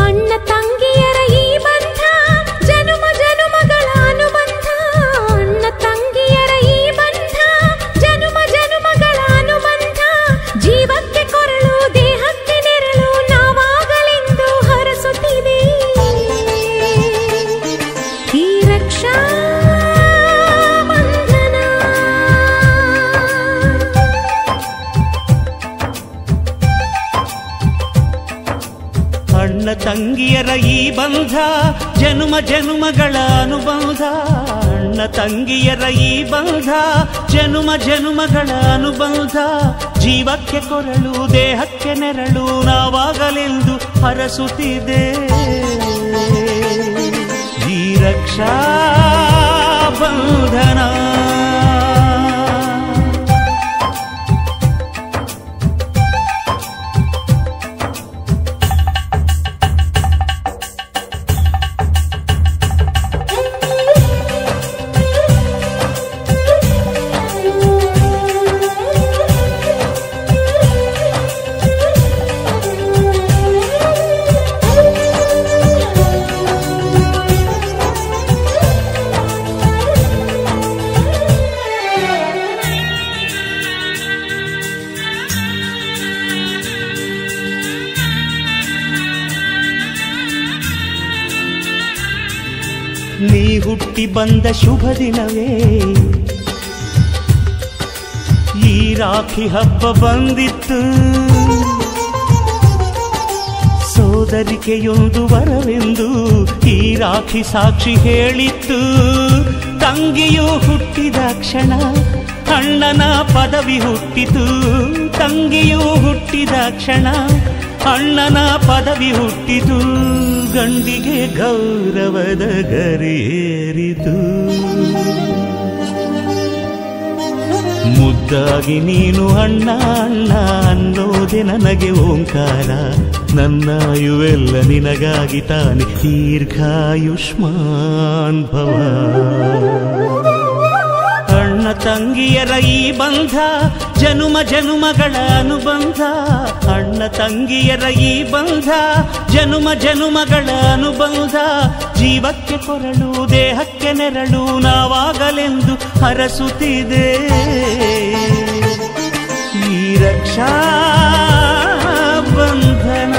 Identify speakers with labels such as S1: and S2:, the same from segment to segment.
S1: ಅಣ್ಣ ತಂಗಿಯರ ಈ ಬಂಧ ಜನುಮ ಜನುಮಗಳ ಅನುಬಂಧ ಅಣ್ಣ ತಂಗಿಯರ ಈ ಬಂಧ ಜನುಮ ಜನುಮಗಳ ಅನುಬಂಧ ಜೀವಕ್ಕೆ ಕೊರಳು ದೇಹಕ್ಕೆ ನೆರಳು ನಾವಾಗಲೆಂದು ಹರಸುತ್ತಿದೆ ಈ ರಕ್ಷಾ ಬಂಧನ
S2: ಅಣ್ಣ ತಂಗಿಯರ ಈ ಬಂಧ ಜನುಮ ಜನುಮಗಳ ಅನುಬಂಧ ಅಣ್ಣ ತಂಗಿಯರ ಈ ಬಂಧ ಜನುಮ ಜನುಮಗಳ ಅನುಬಂಧ ಜೀವಕ್ಕೆ ಕೊರಳು ದೇಹಕ್ಕೆ ನೆರಳು ನಾವಾಗಲೆಂದು ಹರಸುತ್ತಿದೆ ಈ ರಕ್ಷಾ ಬಂಧನ ನೀ ಹುಟ್ಟಿ ಬಂದ ಶುಭ ದಿನವೇ ಈ ರಾಖಿ ಹಬ್ಬ ಬಂದಿತ್ತು ಸೋದರಿಕೆಯೊಂದು ವರವೆಂದು ಈ ರಾಖಿ ಸಾಕ್ಷಿ ಹೇಳಿತ್ತು ತಂಗಿಯು ಹುಟ್ಟಿದ ಕ್ಷಣ ಅಣ್ಣನ ಪದವಿ ಹುಟ್ಟಿತು ತಂಗಿಯು ಹುಟ್ಟಿದ ಕ್ಷಣ ಅಣ್ಣನ ಪದವಿ ಹುಟ್ಟಿತು ಗಂಡಿಗೆ ಗೌರವದ ಗರಿಯೇರಿತು ಮುದ್ದಾಗಿ ನೀನು ಅಣ್ಣ ಅಣ್ಣ ಅನ್ನೋದೆ ನನಗೆ ಓಂಕಾರ ನನ್ನಾಯುವೆಲ್ಲ ನಿನಗಾಗಿ ತಾನೆ ದೀರ್ಘಾಯುಷ್ಮಾನ್ ಭವ ಅಣ್ಣ ತಂಗಿಯರ ಈ ಬಂಧ ಜನುಮ ಜನುಮಗಳ ಅನುಬಂಧ ಅಣ್ಣ ತಂಗಿಯರ ಈ ಬಂಧ ಜನುಮ ಜನುಮಗಳ ಅನುಬಂಧ ಜೀವಕ್ಕೆ ಕೊರಳು ದೇಹಕ್ಕೆ ನೆರಳು ನಾವಾಗಲೆಂದು ಹರಸುತ್ತಿದೆ ಈ ರಕ್ಷಾ ಬಂಧನ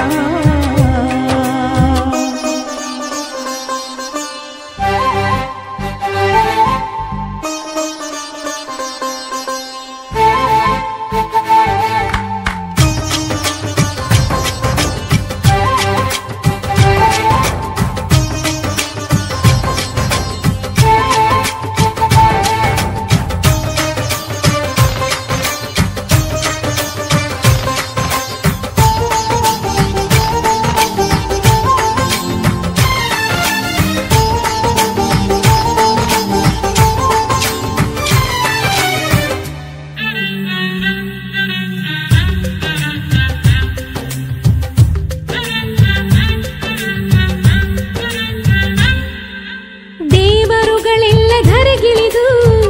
S1: ದೇವರುಗಳೆಲ್ಲ ಧರೆಗಿಳಿದು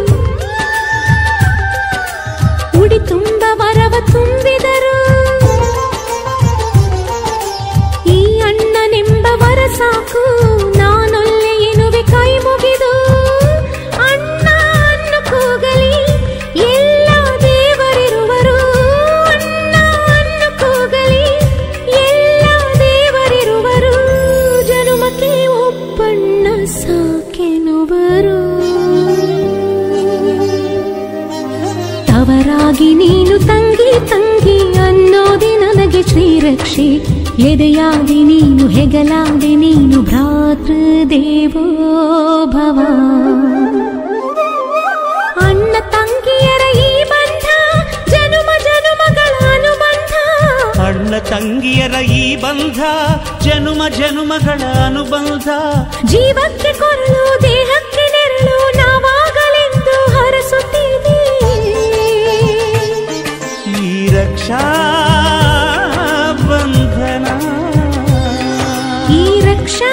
S1: ಉಡಿ ತುಂಬ ವರವ ತುಂಬಿದರು ಈ ಅಣ್ಣನೆಂಬ ವರ ಸಾಕು ನಾನೊಲ್ಲೆ ಎನ್ನುವೆ ಕೈ ಮುಗಿದು ಅಣ್ಣ ಅನ್ನು ಕೂಗಲಿ ಎಲ್ಲ ದೇವರಿರುವರು ಅಣ್ಣ ಅನ್ನು ಕೂಗಲಿ ಎಲ್ಲ ದೇವರಿರುವರು ಜನುಮಕ್ಕೆ ಒಬ್ಬಣ್ಣ ಸಾಕೆನುವರು ತವರಾಗಿ ನೀನು ತಂಗಿ ತಂಗಿ ಅನ್ನೋದೆ ನನಗೆ ಶ್ರೀರಕ್ಷೆ ಎದೆಯಾಗಿ ನೀನು ಹೆಗಲಾದೆ ನೀನು ಭ್ರಾತೃ ದೇವೋ ಭವ ಅಣ್ಣ ತಂಗಿಯರ ಈ ಬಂಧ ಜನುಮ ಜನುಮಗಳ ಅನುಬಂಧ
S2: ಅಣ್ಣ ತಂಗಿಯರ ಈ ಬಂಧ ಜನುಮ ಜನುಮಗಳ ಅನುಬಂಧ
S1: ಜೀವಕ್ಕೆ ಕೊರಳು ದೇಹಕ್ಕೆ ನೆರಳು ನಾವಾಗಲೆಂದು ಹರಸುತ್ತೀವಿ
S2: ಈ ರಕ್ಷಾ ಬಂಧನ
S1: ಈ ರಕ್ಷಾ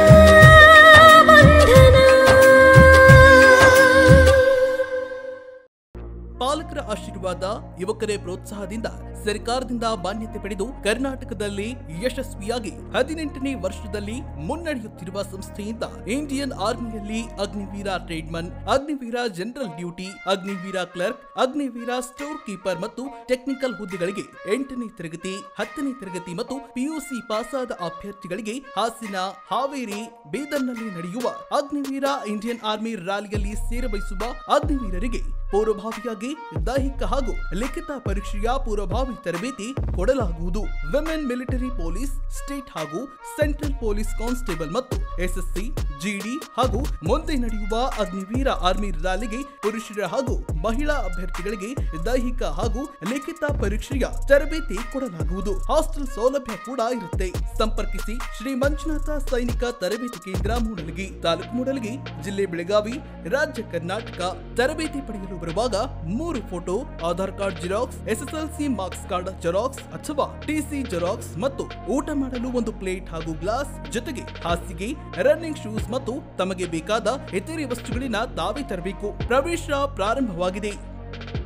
S1: ಬಂಧನ
S3: ಪಾಲಕರ ಆಶೀರ್ವಾದ ಧೈರ್ಯವಾದ ಯುವಕರೇ ಪ್ರೋತ್ಸಾಹದಿಂದ ಸರ್ಕಾರದಿಂದ ಮಾನ್ಯತೆ ಪಡೆದು ಕರ್ನಾಟಕದಲ್ಲಿ ಯಶಸ್ವಿಯಾಗಿ ಹದಿನೆಂಟನೇ ವರ್ಷದಲ್ಲಿ ಮುನ್ನಡೆಯುತ್ತಿರುವ ಸಂಸ್ಥೆಯಿಂದ ಇಂಡಿಯನ್ ಆರ್ಮಿಯಲ್ಲಿ Agniveer tradesman Agniveer general duty Agniveer clerk Agniveer store keeper ಮತ್ತು ಟೆಕ್ನಿಕಲ್ ಹುದ್ದೆಗಳಿಗೆ ಎಂಟನೇ ತರಗತಿ ಹತ್ತನೇ ತರಗತಿ ಮತ್ತು ಪಿಯುಸಿ ಪಾಸಾದ ಅಭ್ಯರ್ಥಿಗಳಿಗೆ ಹಾಸನ ಹಾವೇರಿ ಬೀದರ್ನಲ್ಲಿ ನಡೆಯುವ ಅಗ್ನಿವೀರ ಇಂಡಿಯನ್ ಆರ್ಮಿ ರ್ಯಾಲಿಯಲ್ಲಿ ಸೇರಬಯಸುವ ಅಗ್ನಿವೀರರಿಗೆ ಪೂರ್ವಭಾವಿಯಾಗಿ ದೈಹಿಕ ಹಾಗೂ ಲಿಖಿತ ಪರೀಕ್ಷೆಯ ಪೂರ್ವಭಾವಿ ತರಬೇತಿ ಕೊಡಲಾಗುವುದು ವಿಮೆನ್ ಮಿಲಿಟರಿ ಪೊಲೀಸ್ ಸ್ಟೇಟ್ ಹಾಗೂ ಸೆಂಟ್ರಲ್ ಪೊಲೀಸ್ ಕಾನ್ಸ್ಟೇಬಲ್ ಮತ್ತು ಎಸ್ಎಸ್ಸಿ ಜಿಡಿ ಹಾಗೂ ಮುಂದೆ ನಡೆಯುವ ಅಗ್ನಿವೀರ ಆರ್ಮಿ ರ್ಯಾಲಿಗೆ ಪುರುಷರ ಹಾಗೂ ಮಹಿಳಾ ಅಭ್ಯರ್ಥಿಗಳಿಗೆ ದೈಹಿಕ ಹಾಗೂ ಲಿಖಿತ ಪರೀಕ್ಷೆಯ ತರಬೇತಿ ಕೊಡಲಾಗುವುದು ಹಾಸ್ಟೆಲ್ ಸೌಲಭ್ಯ ಕೂಡ ಇರುತ್ತೆ ಸಂಪರ್ಕಿಸಿ ಶ್ರೀ ಮಂಜುನಾಥ ಸೈನಿಕ ತರಬೇತಿ ಕೇಂದ್ರ ಮೂಡಲಗಿ ತಾಲೂಕು ಮೂಡಲಗಿ ಜಿಲ್ಲೆ ಬೆಳಗಾವಿ ರಾಜ್ಯ ಕರ್ನಾಟಕ ತರಬೇತಿ ಪಡೆಯಲು ಬರುವಾಗ ಮೂರು photo Aadhaar card xerox SSLC marks card xerox ಅಥವಾ ಟಿಸಿ ಜೆರಾಕ್ಸ್ ಮತ್ತು ಊಟ ಮಾಡಲು ಒಂದು ಪ್ಲೇಟ್ ಹಾಗೂ ಗ್ಲಾಸ್ ಜೊತೆಗೆ ಹಾಸಿಗೆ ರನ್ನಿಂಗ್ ಶೂಸ್ ಮತ್ತು ತಮಗೆ ಬೇಕಾದ ಇತರೆ ವಸ್ತುಗಳಿನ ತಾವೇ ತರಬೇಕು ಪ್ರವೇಶ ಪ್ರಾರಂಭವಾಗಿದೆ